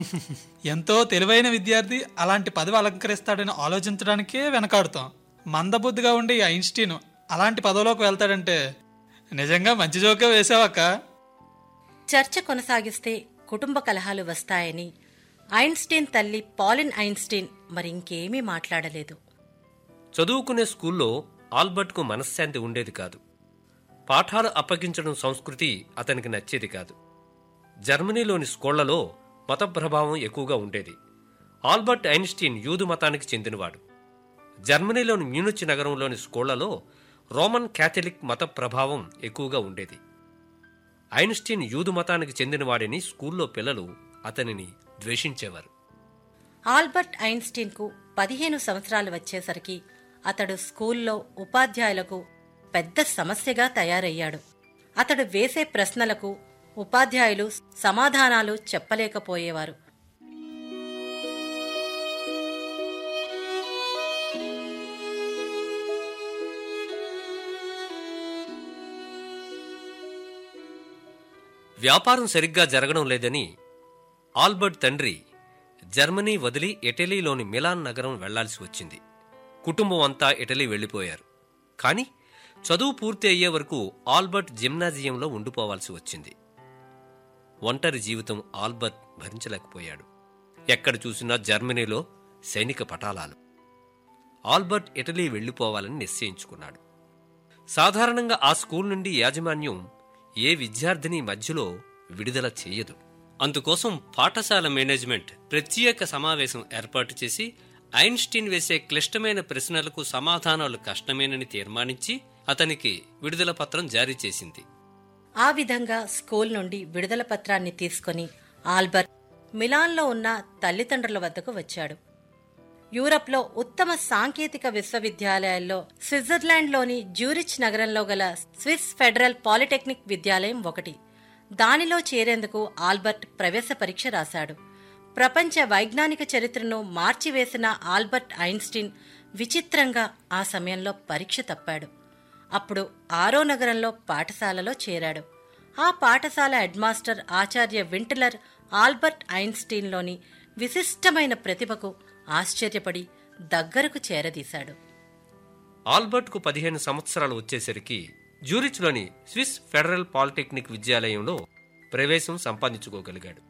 ఎంతో తెలివైన విద్యార్థి అలాంటి పదవి అలంకరిస్తాడని ఆలోచించడానికే వెనకాడుతాం మందబుద్ధిగా ఉండే ఈ ఐన్స్టీన్ అలాంటి పదవిలోకి వెళ్తాడంటే నిజంగా మంచి జోకే వేసావక్క చర్చ కొనసాగిస్తే కుటుంబ కలహాలు వస్తాయని ఐన్స్టీన్ తల్లి పాలిన్ ఐన్స్టీన్ మరింకేమీ మాట్లాడలేదు చదువుకునే స్కూల్లో ఆల్బర్ట్కు మనశ్శాంతి ఉండేది కాదు పాఠాలు అప్పగించడం సంస్కృతి అతనికి నచ్చేది కాదు జర్మనీలోని స్కూళ్లలో మత ప్రభావం ఎక్కువగా ఉండేది ఆల్బర్ట్ ఐన్స్టీన్ యూదు మతానికి చెందినవాడు జర్మనీలోని మ్యూనిచ్ నగరంలోని స్కూళ్లలో రోమన్ క్యాథలిక్ మత ప్రభావం ఎక్కువగా ఉండేది ఐన్స్టీన్ యూదు మతానికి చెందినవాడని స్కూల్లో పిల్లలు అతనిని ద్వేషించేవారు ఆల్బర్ట్ ఐన్స్టీన్కు పదిహేను సంవత్సరాలు వచ్చేసరికి అతడు స్కూల్లో ఉపాధ్యాయులకు పెద్ద సమస్యగా తయారయ్యాడు అతడు వేసే ప్రశ్నలకు ఉపాధ్యాయులు సమాధానాలు చెప్పలేకపోయేవారు వ్యాపారం సరిగ్గా జరగడం లేదని ఆల్బర్ట్ తండ్రి జర్మనీ వదిలి ఇటలీలోని మిలాన్ నగరం వెళ్లాల్సి వచ్చింది కుటుంబం అంతా ఇటలీ వెళ్లిపోయారు కానీ చదువు పూర్తి అయ్యే వరకు ఆల్బర్ట్ జిమ్నాజియంలో ఉండిపోవాల్సి వచ్చింది ఒంటరి జీవితం ఆల్బర్ట్ భరించలేకపోయాడు ఎక్కడ చూసినా జర్మనీలో సైనిక పటాలాలు ఆల్బర్ట్ ఇటలీ వెళ్లిపోవాలని నిశ్చయించుకున్నాడు సాధారణంగా ఆ స్కూల్ నుండి యాజమాన్యం ఏ విద్యార్థిని మధ్యలో విడుదల చేయదు అందుకోసం పాఠశాల మేనేజ్మెంట్ ప్రత్యేక సమావేశం ఏర్పాటు చేసి ఐన్స్టీన్ వేసే క్లిష్టమైన ప్రశ్నలకు సమాధానాలు కష్టమేనని తీర్మానించి అతనికి విడుదల పత్రం జారీ చేసింది ఆ విధంగా స్కూల్ నుండి విడుదల పత్రాన్ని తీసుకొని ఆల్బర్ట్ మిలాన్లో ఉన్న తల్లిదండ్రుల వద్దకు వచ్చాడు యూరప్లో ఉత్తమ సాంకేతిక విశ్వవిద్యాలయాల్లో స్విట్జర్లాండ్లోని జ్యూరిచ్ నగరంలో గల స్విస్ ఫెడరల్ పాలిటెక్నిక్ విద్యాలయం ఒకటి దానిలో చేరేందుకు ఆల్బర్ట్ ప్రవేశ పరీక్ష రాశాడు ప్రపంచ వైజ్ఞానిక చరిత్రను మార్చివేసిన ఆల్బర్ట్ ఐన్స్టీన్ విచిత్రంగా ఆ సమయంలో పరీక్ష తప్పాడు అప్పుడు ఆరో నగరంలో పాఠశాలలో చేరాడు ఆ పాఠశాల హెడ్మాస్టర్ ఆచార్య వింటలర్ ఆల్బర్ట్ ఐన్స్టీన్లోని విశిష్టమైన ప్రతిభకు ఆశ్చర్యపడి దగ్గరకు చేరదీశాడు ఆల్బర్ట్కు పదిహేను సంవత్సరాలు వచ్చేసరికి జ్యూరిచ్లోని స్విస్ ఫెడరల్ పాలిటెక్నిక్ విద్యాలయంలో ప్రవేశం సంపాదించుకోగలిగాడు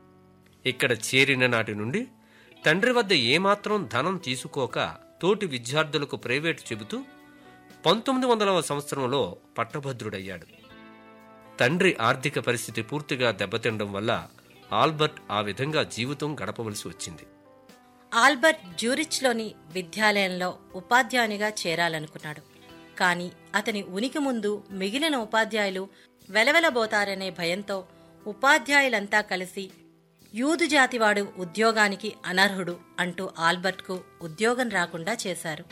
ఇక్కడ చేరిన నాటి నుండి తండ్రి వద్ద ఏమాత్రం ధనం తీసుకోక తోటి విద్యార్థులకు ప్రైవేటు చెబుతూ పంతొమ్మిది వందలవ సంవత్సరంలో పట్టభద్రుడయ్యాడు తండ్రి ఆర్థిక పరిస్థితి పూర్తిగా దెబ్బతినడం వల్ల ఆల్బర్ట్ ఆ విధంగా జీవితం గడపవలసి వచ్చింది ఆల్బర్ట్ జ్యూరిచ్లోని విద్యాలయంలో ఉపాధ్యాయునిగా చేరాలనుకున్నాడు కానీ అతని ఉనికి ముందు మిగిలిన ఉపాధ్యాయులు వెలవెలబోతారనే భయంతో ఉపాధ్యాయులంతా కలిసి యూదు జాతివాడు ఉద్యోగానికి అనర్హుడు అంటూ ఆల్బర్ట్కు ఉద్యోగం రాకుండా చేశారు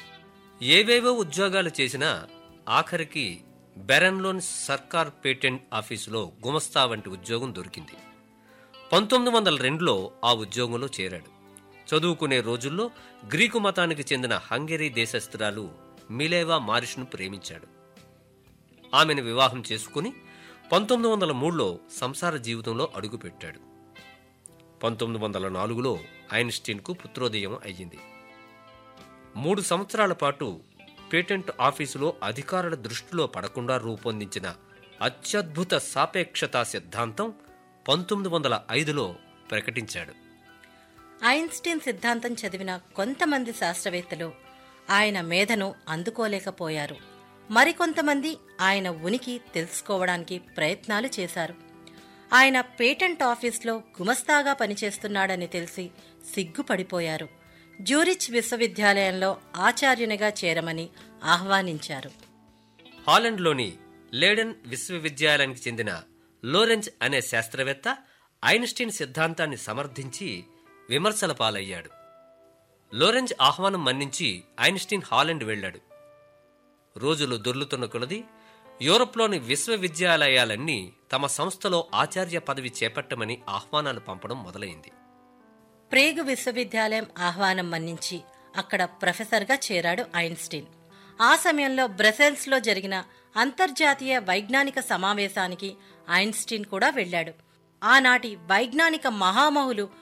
ఏవేవో ఉద్యోగాలు చేసినా ఆఖరికి బెరన్లోన్ సర్కార్ పేటెంట్ ఆఫీసులో గుమస్తా వంటి ఉద్యోగం దొరికింది పంతొమ్మిది వందల రెండులో ఆ ఉద్యోగంలో చేరాడు చదువుకునే రోజుల్లో గ్రీకు మతానికి చెందిన హంగరీ దేశస్థురాలు మిలేవా మారిష్ను ప్రేమించాడు ఆమెను వివాహం చేసుకుని పంతొమ్మిది వందల మూడులో సంసార జీవితంలో అడుగుపెట్టాడు పంతొమ్మిది వందల నాలుగులో ఐన్స్టీన్కు పుత్రోదయం అయ్యింది మూడు సంవత్సరాల పాటు పేటెంట్ ఆఫీసులో అధికారుల దృష్టిలో పడకుండా రూపొందించిన అత్యద్భుత సాపేక్షతా సిద్ధాంతం పంతొమ్మిది వందల ఐదులో ప్రకటించాడు ఐన్స్టీన్ సిద్ధాంతం చదివిన కొంతమంది శాస్త్రవేత్తలు ఆయన మేధను అందుకోలేకపోయారు మరికొంతమంది ఆయన ఉనికి తెలుసుకోవడానికి ప్రయత్నాలు చేశారు ఆయన పేటెంట్ ఆఫీస్లో గుమస్తాగా పనిచేస్తున్నాడని తెలిసి సిగ్గుపడిపోయారు జ్యూరిచ్ విశ్వవిద్యాలయంలో ఆచార్యునిగా చేరమని ఆహ్వానించారు హాలండ్లోని లేడెన్ విశ్వవిద్యాలయానికి చెందిన లోరెంజ్ అనే శాస్త్రవేత్త ఐన్స్టీన్ సిద్ధాంతాన్ని సమర్థించి విమర్శల పాలయ్యాడు లోరెంజ్ ఆహ్వానం మన్నించి ఐన్స్టీన్ హాలండ్ వెళ్ళాడు రోజులు దొర్లుతున్న కొలది యూరప్లోని విశ్వవిద్యాలయాలన్నీ తమ సంస్థలో ఆచార్య పదవి చేపట్టమని ఆహ్వానాలు పంపడం మొదలైంది ప్రేగు విశ్వవిద్యాలయం ఆహ్వానం మన్నించి అక్కడ ప్రొఫెసర్గా చేరాడు ఐన్స్టీన్ ఆ సమయంలో బ్రసెల్స్లో జరిగిన అంతర్జాతీయ వైజ్ఞానిక సమావేశానికి ఐన్స్టీన్ కూడా వెళ్ళాడు ఆనాటి వైజ్ఞానిక మహామహులు